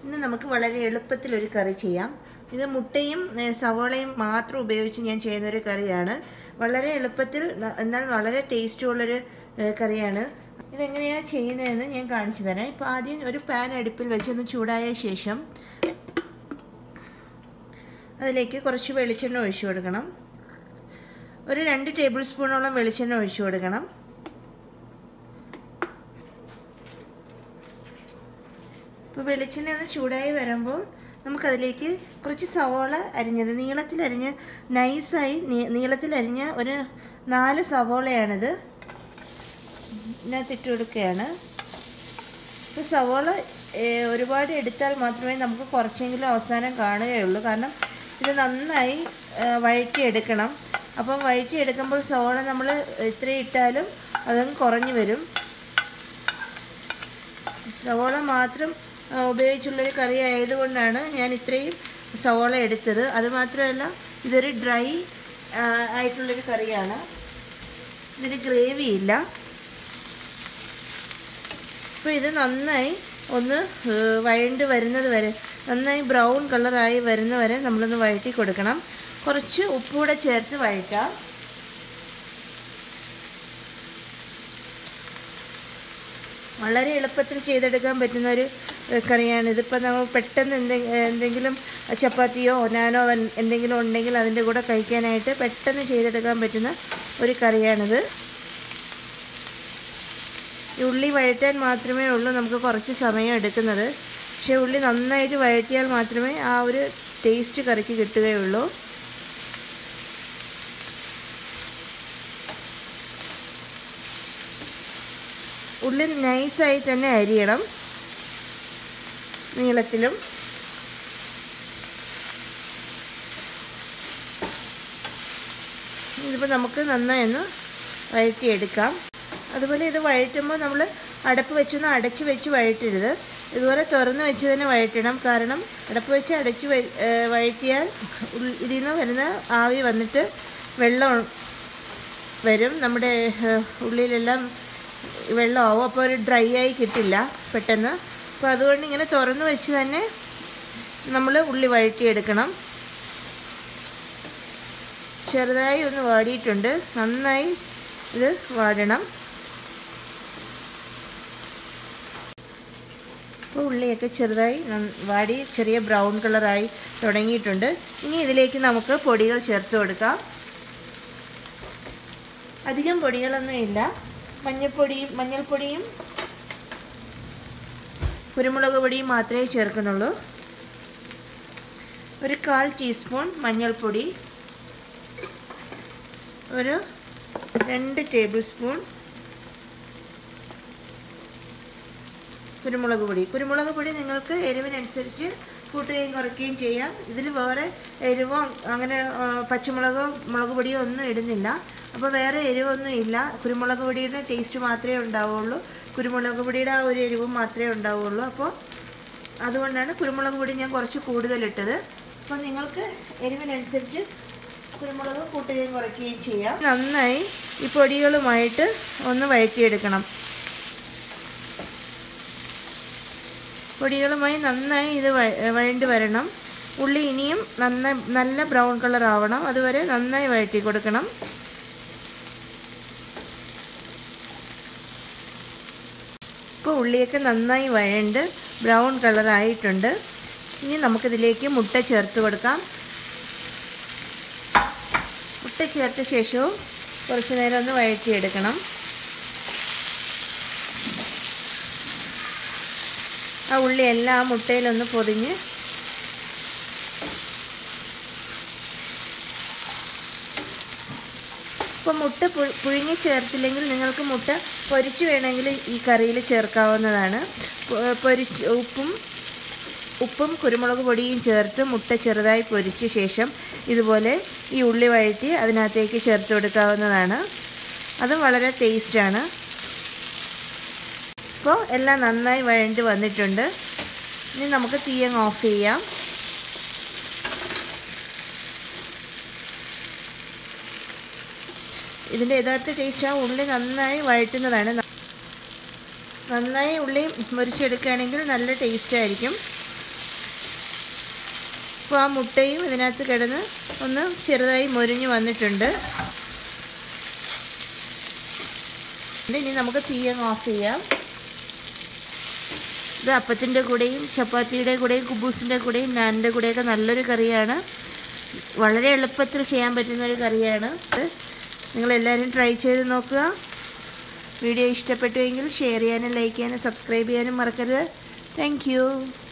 ഇന്ന് നമുക്ക് വളരെ എളുപ്പത്തിലൊരു കറി ചെയ്യാം ഇത് മുട്ടയും ഏ, സവോളയും മാത്രം ഉപയോഗിച്ച് ഞാൻ ചെയ്യുന്നൊരു കറിയാണ് വളരെ എളുപ്പത്തിൽ ന- എന്നാൽ വളരെ ടേസ്റ്റുള്ളൊരു ഏ, കറിയാണ് ഇതെങ്ങനെയാണ് ചെയ്യുന്നതെന്ന് ഞാൻ കാണിച്ചു തരാം ഇപ്പോൾ ആദ്യം ഒരു പാൻ അടുപ്പിൽ വെച്ച് ഒന്ന് ചൂടായ ശേഷം അതിലേക്ക് കുറച്ച് വെളിച്ചെണ്ണ ഒഴിച്ചു കൊടുക്കണം ഒരു രണ്ട് ടേബിൾ സ്പൂണോളം വെളിച്ചെണ്ണ ഒഴിച്ചു കൊടുക്കണം ഇപ്പോൾ വെളിച്ചെണ്ണ ഒന്ന് ചൂടായി വരുമ്പോൾ നമുക്കതിലേക്ക് കുറച്ച് സവോള അരിഞ്ഞത് നീളത്തിലരിഞ്ഞ് നൈസായി നീ- നീളത്തിലരിഞ്ഞ ഒരു നാല് സവോളയാണിത് ഇതിനകത്ത് ഇട്ട് കൊടുക്കുകയാണ് ഇപ്പോൾ സവോള ഏഹ്, ഒരുപാട് എടുത്താൽ മാത്രമേ നമുക്ക് കുറച്ചെങ്കിലും അവസാനം കാണുകയുള്ളൂ കാരണം ഇത് നന്നായി ഏഹ്, വഴറ്റിയെടുക്കണം അപ്പം വഴറ്റിയെടുക്കുമ്പോൾ സവോള നമ്മൾ ഇത്ര ഇട്ടാലും അതങ്ങ് കുറഞ്ഞു വരും സവോള മാത്രം ആ, ഉപയോഗിച്ചുള്ളൊരു കറി ആയതുകൊണ്ടാണ് ഞാൻ ഇത്രയും സവോള എടുത്തത് അതുമാത്രമല്ല ഇതൊരു ഡ്രൈ ആ, ആയിട്ടുള്ളൊരു കറിയാണ് ഇതിന് ഗ്രേവി ഇല്ല അപ്പോൾ ഇത് നന്നായി ഒന്ന് ഏഹ്, വഴണ്ട് വരുന്നത് വരെ നന്നായി ബ്രൗൺ കളറായി വരുന്ന വരെ നമ്മളൊന്ന് വഴറ്റി കൊടുക്കണം കുറച്ച് ഉപ്പൂടെ ചേർത്ത് വഴറ്റാം വളരെ എളുപ്പത്തിൽ ചെയ്തെടുക്കാൻ പറ്റുന്ന ഒരു ഏഹ്, കറിയാണ് ഇതിപ്പോൾ നമ്മൾ പെട്ടെന്ന് എന്തെ എന്തെങ്കിലും ചപ്പാത്തിയോ നാനോ വൻ- എന്തെങ്കിലും ഉണ്ടെങ്കിൽ അതിൻ്റെ കൂടെ കഴിക്കാനായിട്ട് പെട്ടെന്ന് ചെയ്തെടുക്കാൻ പറ്റുന്ന ഒരു കറിയാണിത് ഈ ഉള്ളി വഴറ്റാൻ മാത്രമേ ഉള്ളൂ നമുക്ക് കുറച്ച് സമയം എടുക്കുന്നത് പക്ഷേ ഉള്ളി നന്നായിട്ട് വഴറ്റിയാൽ മാത്രമേ ആ ഒരു ടേസ്റ്റ് കറിക്ക് കിട്ടുകയുള്ളൂ ഉള്ളി നൈസായി തന്നെ അരിയണം നീളത്തിലും ഇതിപ്പോൾ നമുക്ക് നന്നായി ഒന്ന് വഴറ്റിയെടുക്കാം അതുപോലെ ഇത് വഴറ്റുമ്പോൾ നമ്മൾ അടപ്പ് വെച്ചൊന്ന് അടച്ച് വെച്ച് വഴറ്റരുത് ഇതുപോലെ തുറന്ന് വെച്ച് തന്നെ വഴറ്റണം കാരണം അടപ്പ് വെച്ച് അടച്ച് വെ- ഏഹ് വഴറ്റിയാൽ ഉൾ- ഇതിൽ നിന്ന് വരുന്ന ആവി വന്നിട്ട് വെള്ളം വരും നമ്മുടെ ഏഹ്, ഉള്ളിലെല്ലാം വെള്ളമാവും അപ്പോൾ ഒരു ഡ്രൈ ആയി കിട്ടില്ല പെട്ടെന്ന് അപ്പോൾ അതുകൊണ്ട് ഇങ്ങനെ തുറന്ന് വെച്ച് തന്നെ നമ്മൾ ഉള്ളി വഴറ്റിയെടുക്കണം ചെറുതായി ഒന്ന് വാടിയിട്ടുണ്ട് നന്നായി ഇത് വാടണം അപ്പോൾ ഉള്ളിയൊക്കെ ചെറുതായി നന്ന- വാടി ചെറിയ ബ്രൗൺ കളറായി തുടങ്ങിയിട്ടുണ്ട് ഇനി ഇതിലേക്ക് നമുക്ക് പൊടികൾ ചേർത്ത് കൊടുക്കാം അധികം പൊടികളൊന്നും ഇല്ല മഞ്ഞൾപ്പൊടിയും മഞ്ഞൾപ്പൊടിയും കുരുമുളക് പൊടിയും മാത്രമേ ചേർക്കുന്നുള്ളൂ ഒരു കാൽ ടീസ്പൂൺ മഞ്ഞൾപ്പൊടി ഒരു രണ്ട് ടേബിൾ സ്പൂൺ കുരുമുളക് പൊടി കുരുമുളക് പൊടി നിങ്ങൾക്ക് എരിവിനനുസരിച്ച് കൂട്ടുകയും കുറയ്ക്കുകയും ചെയ്യാം ഇതിൽ വേറെ എരിവോ അങ്ങനെ ആ, പച്ചമുളകോ മുളക് പൊടിയോ ഒന്നും ഇടുന്നില്ല അപ്പോൾ വേറെ എരിവൊന്നും ഇല്ല കുരുമുളക് പൊടിയുടെ ടേസ്റ്റ് മാത്രമേ ഉണ്ടാവുള്ളൂ കുരുമുളക് പൊടിയുടെ ആ ഒരു എരിവും മാത്രമേ ഉണ്ടാവുള്ളൂ അപ്പോൾ അതുകൊണ്ടാണ് കുരുമുളക് പൊടി ഞാൻ കുറച്ച് കൂടുതലിട്ടത് അപ്പോൾ നിങ്ങൾക്ക് എരിവിനനുസരിച്ച് കുരുമുളക് കൂട്ടുകയും കുറയ്ക്കുകയും ചെയ്യാം നന്നായി ഈ പൊടികളുമായിട്ട് ഒന്ന് വഴറ്റിയെടുക്കണം പൊടികളുമായി നന്നായി ഇത് വഴ- വഴണ്ട് വരണം ഉള്ളി ഇനിയും നന്ന നല്ല ബ്രൗൺ കളർ ആവണം അതുവരെ നന്നായി വഴറ്റി കൊടുക്കണം ഇപ്പോൾ ഉള്ളിയൊക്കെ നന്നായി വഴണ്ട് ബ്രൗൺ കളറായിട്ടുണ്ട് ഇനി നമുക്കിതിലേക്ക് മുട്ട ചേർത്ത് കൊടുക്കാം മുട്ട ചേർത്ത ശേഷവും കുറച്ച് നേരം ഒന്ന് വഴറ്റിയെടുക്കണം ആ ഉള്ളി എല്ലാം ആ മുട്ടയിലൊന്ന് പൊതിഞ്ഞ് ഇപ്പോൾ മുട്ട പു- പുഴുങ്ങി ചേർത്തില്ലെങ്കിൽ നിങ്ങൾക്ക് മുട്ട പൊരിച്ച് വേണമെങ്കിൽ ഈ കറിയിൽ ചേർക്കാവുന്നതാണ് പൊ- പൊരിച്ച് ഉപ്പും ഉപ്പും കുരുമുളക് പൊടിയും ചേർത്ത് മുട്ട ചെറുതായി പൊരിച്ച ശേഷം ഇതുപോലെ ഈ ഉള്ളി വഴറ്റി അതിനകത്തേക്ക് ചേർത്ത് കൊടുക്കാവുന്നതാണ് അതും വളരെ ടേസ്റ്റാണ് ഇപ്പോൾ എല്ലാം നന്നായി വഴണ്ടി വന്നിട്ടുണ്ട് ഇനി നമുക്ക് തീയങ്ങ് ഓഫ് ചെയ്യാം ഇതിൻ്റെ യഥാർത്ഥ ടേസ്റ്റ് ആ ഉള്ളി നന്നായി വഴറ്റുന്നതാണ് നന്നായി ഉള്ളി മുരിച്ചെടുക്കുകയാണെങ്കിൽ നല്ല ടേസ്റ്റ് ആയിരിക്കും അപ്പോൾ ആ മുട്ടയും ഇതിനകത്ത് കിടന്ന് ഒന്ന് ചെറുതായി മൊരിഞ്ഞ് വന്നിട്ടുണ്ട് ഇനി നമുക്ക് തീ അങ്ങ് ഓഫ് ചെയ്യാം ഇത് അപ്പത്തിൻ്റെ കൂടെയും ചപ്പാത്തിയുടെ കൂടെയും കുബൂസിൻ്റെ കൂടെയും നാനിൻ്റെ കൂടെയൊക്കെ നല്ലൊരു കറിയാണ് വളരെ എളുപ്പത്തിൽ ചെയ്യാൻ പറ്റുന്ന ഒരു കറിയാണ് ഇത് നിങ്ങളെല്ലാവരും ട്രൈ ചെയ്ത് നോക്കുക വീഡിയോ ഇഷ്ടപ്പെട്ടുവെങ്കിൽ ഷെയർ ചെയ്യാനും ലൈക്ക് ചെയ്യാനും സബ്സ്ക്രൈബ് ചെയ്യാനും മറക്കരുത് താങ്ക്